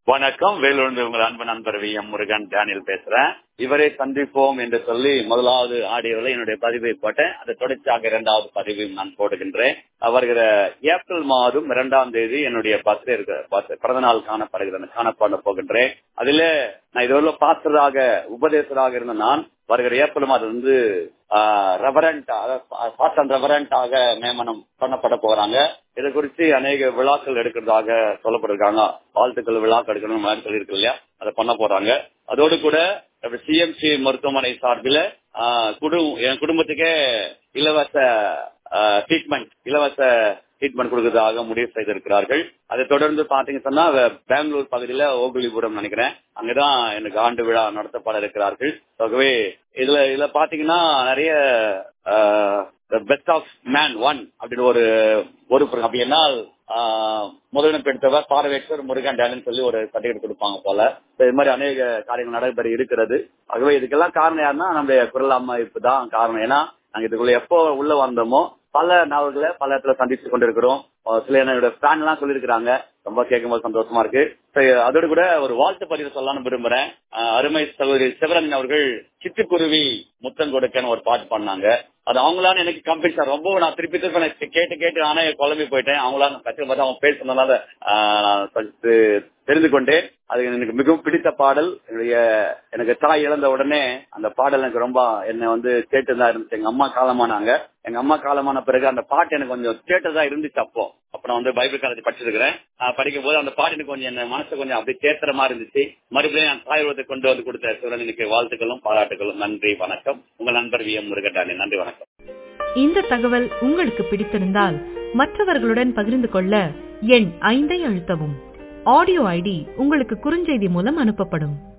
வணக்கம் வேலூர்ந்து உங்கள் அன்பு நண்பர் வி எம் முருகன் டேனியல் பேசுறேன் இவரை சந்திப்போம் என்று சொல்லி முதலாவது ஆடியோவில் என்னுடைய பதிவை போட்டேன் அதை தொடர்ச்சியாக இரண்டாவது பதிவையும் நான் போடுகின்றேன் வருகிற ஏப்ரல் மாதம் இரண்டாம் தேதி என்னுடைய பர்த்டே இருக்கிற பிறந்த நாள் காணப்படுகிறது காணப்பட போகின்றேன் அதுல நான் இதுவரை பாஸ்டராக உபதேசராக இருந்த நான் வருகிற ஏப்ரல் மாதம் வந்து ரெவரண்ட் பாஸ்டன் ரெவரண்டாக நியமனம் பண்ணப்பட போறாங்க இதை குறித்து அநேக விழாக்கள் எடுக்கிறதாக சொல்லப்பட்டிருக்காங்க வாழ்த்துக்கள் விழாக்கள் எடுக்கணும் மாதிரி சொல்லியிருக்கு இல்லையா அதை பண்ண போறாங்க அதோடு கூட சிஎம்சி மருத்துவமனை சார்பில் என் குடும்பத்துக்கே இலவச ட்ரீட்மெண்ட் இலவச ட்ரீட்மெண்ட் கொடுக்கறதாக முடிவு செய்திருக்கிறார்கள் அதை தொடர்ந்து பாத்தீங்க சொன்னா பெங்களூர் பகுதியில ஓகுலிபுரம் நினைக்கிறேன் அங்கதான் எனக்கு ஆண்டு விழா நடத்தப்பட இருக்கிறார்கள் ஆகவே இதுல இதுல பாத்தீங்கன்னா நிறைய பெஸ்ட் ஆஃப் மேன் ஒன் அப்படின்னு ஒரு ஒரு அப்படி என்னால் முதலிடம் எடுத்தவர் பார்வையற்றவர் முருகன் டேலன் சொல்லி ஒரு சர்டிபிகேட் கொடுப்பாங்க போல இது மாதிரி அநேக காரியங்கள் நடைபெற இருக்கிறது ஆகவே இதுக்கெல்லாம் காரணம் யாருன்னா நம்முடைய குரல் அமைப்பு தான் காரணம் ஏன்னா நாங்க இதுக்குள்ள எப்போ உள்ள வந்தோமோ பல நாவல்களை பல இடத்துல சந்திச்சு கொண்டிருக்கிறோம் சில என்னோட ஃபேன் எல்லாம் சொல்லியிருக்கிறாங்க ரொம்ப கேட்கும்போது சந்தோஷமா இருக்கு அதோடு கூட ஒரு வாழ்த்து பதிவு சொல்லலாம்னு விரும்புறேன் அருமை சகோதரி சிவரஞ்சன் அவர்கள் சிட்டுக்குருவி முத்தம் கொடுக்கன்னு ஒரு பாட்டு பண்ணாங்க அது அவங்களான எனக்கு கம்பெனி ரொம்ப நான் திருப்பி திருப்பி கேட்டு கேட்டு நானே குழம்பி போயிட்டேன் அவங்களால கஷ்டப்பட்டு அவங்க பேசுனதுனால தெரிந்து கொண்டேன் அது எனக்கு மிகவும் பிடித்த பாடல் என்னுடைய எனக்கு தாய் இழந்த உடனே அந்த பாடல் எனக்கு ரொம்ப என்னை வந்து கேட்டுதான் இருந்துச்சு எங்க அம்மா காலமானாங்க எங்க அம்மா காலமான பிறகு அந்த பாட்டு எனக்கு கொஞ்சம் கேட்டதா இருந்துச்சு அப்போ அப்ப நான் வந்து பைபிள் காலேஜ் படிச்சிருக்கிறேன் படிக்கும் போது அந்த பாட்டு எனக்கு கொஞ்சம் என் மனசு கொஞ்சம் அப்படி தேத்துற மாதிரி இருந்துச்சு மறுபடியும் நான் தாய் உலகத்தை கொண்டு வந்து கொடுத்த சிவரனுக்கு வாழ்த்துக்களும் பாராட்டுகளும் நன்றி வணக்கம் உங்கள் நண்பர் வி எம் முருகட்டானி நன்றி வணக்கம் இந்த தகவல் உங்களுக்கு பிடித்திருந்தால் மற்றவர்களுடன் பகிர்ந்து கொள்ள எண் ஐந்தை அழுத்தவும் ஆடியோ ஐடி உங்களுக்கு குறுஞ்செய்தி மூலம் அனுப்பப்படும்